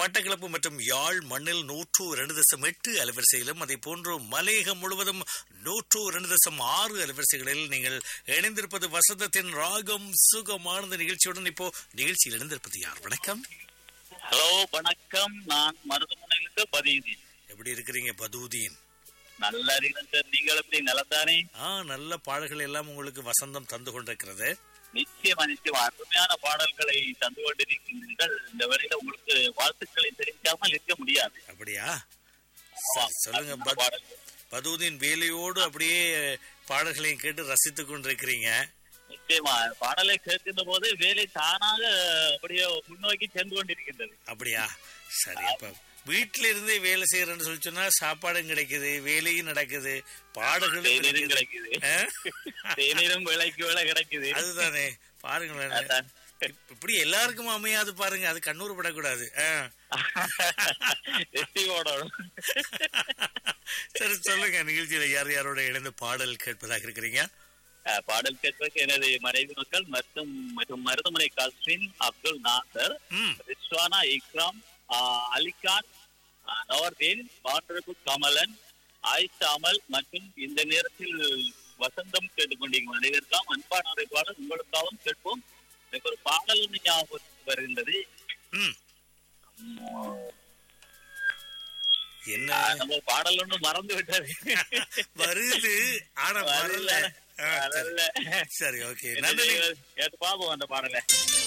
மட்டக்களப்பு மற்றும் யாழ் மண்ணில் நூற்று இரண்டு தசம் எட்டு அலைவரிசையிலும் அதே போன்று மலையகம் முழுவதும் நூற்று இரண்டு தசம் ஆறு அலைவரிசைகளில் நீங்கள் இணைந்திருப்பது வசந்தத்தின் ராகம் சுகமானது நிகழ்ச்சியுடன் இப்போ நிகழ்ச்சியில் இணைந்திருப்பது யார் வணக்கம் ஹலோ வணக்கம் நான் மருதுமனையிலிருந்து பதிவு எப்படி இருக்கிறீங்க பதூதீன் நல்லா இருக்கிறேன் சார் நீங்கள் எப்படி நலத்தானே ஆ நல்ல பாடல்கள் எல்லாம் உங்களுக்கு வசந்தம் தந்து கொண்டிருக்கிறது நிச்சயமா நிச்சயமா அருமையான பாடல்களை தந்து கொண்டிருக்கின்றீர்கள் இந்த வேளையில உங்களுக்கு வாழ்த்துக்களை தெரிவிக்காமல் இருக்க முடியாது அப்படியா ஆமா, சரி, சொல்லுங்க அருமையான பத்- பாடல்கள். பதூதின் வேலையோடு அப்படியே பாடல்களையும் கேட்டு ரசித்துக் கொண்டிருக்கிறீங்க நிச்சயமா பாடலை கேட்கின்ற போது வேலை தானாக அப்படியே முன்னோக்கி சென்று கொண்டிருக்கின்றது அப்படியா சரி அப்ப வீட்டில இருந்தே வேலை செய்யறேன்னு சொல்லி சொன்னா சாப்பாடும் கிடைக்குது வேலையும் நடக்குது பாடல்களும் தேநீரும் இருக்குது. கிடைக்குது ஆ? தேநீரும் விலைக்கு விலை கிடைக்குது அதுதானே பாருங்களேன் அதான். இப்- இப்படி எல்லாருக்கும் அமையாது பாருங்க அது கண்ணூர் படக்கூடாது ஆ. வெற்றி ஓடணும் சரி சொல்லுங்க நிகழ்ச்சியில யார் யாரோட இணைந்து பாடல் கேட்பதாக இருக்கிறீங்க அஹ், பாடல் கேட்பதற்கு எனது மனைவி மக்கள் மற்றும் மற்றும் மருதமனை காஸ்டின் அப்துல் நாசர் ம் ரிஸ்வானா இக்ராம் ஆஹ், அலிகான் ஆஹ், நவர்தீன் பாண்டரபு கமலன் ஆயிஷா அமல் மற்றும் இந்த நேரத்தில் வசந்தம் கேட்டுக்கொண்டிருக்கும் அனைவருக்கும் அன்பான ஒரு பாடல் உங்களுக்காகவும் கேட்போம் எனக்கு ஒரு பாடல் ஒன்று ஞாபகம் வருகின்றது ம் என்ன ஆஹ், நம்ம பாடல் ஒன்று மறந்து விட்டது வருது ஆனா வரல வரல. ஆ, சரி. வரல. சரி ஓகே என்ன நன்றி செய்வது? கேட்டு பாப்போம் அந்த பாடலை